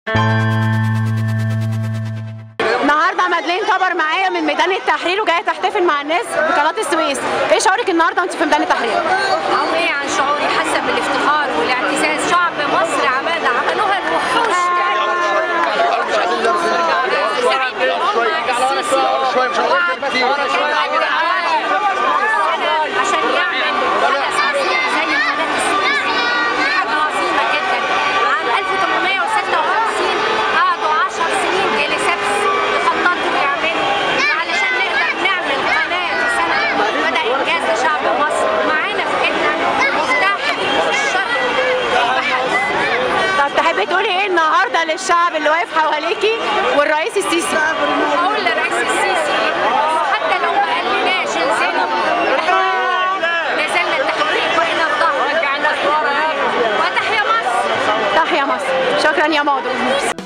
النهارده مدلين كبر معايا من ميدان التحرير وجايه تحتفل مع الناس بقناه السويس ايه شعورك النهارده وانت في ميدان التحرير أو إيه عن شعوري حاسة بالافتخار والاعتزاز شعب مصر عمالة عملوها الوحوش عشان يعمل بلد عظيم زي قناة السويس دي حاجة عظيمة جدا عام 1856 قعدوا 10 سنين جلسات يخططوا ويعملوا علشان نقدر نعمل قناة في سنة بدأ إنجاز لشعب مصر ومعانا في إيدنا مفتاح الشرق البحري طب تحبي تقولي ايه النهارده للشعب اللي واقف حواليكي والرئيس السيسي اقول لرئيس السيسي حتى لو ما قالناش انزلوا احنا نزلنا التحرير واحنا في ظهر رجعنا وتحيا مصر تحيا مصر شكرا يا ماضي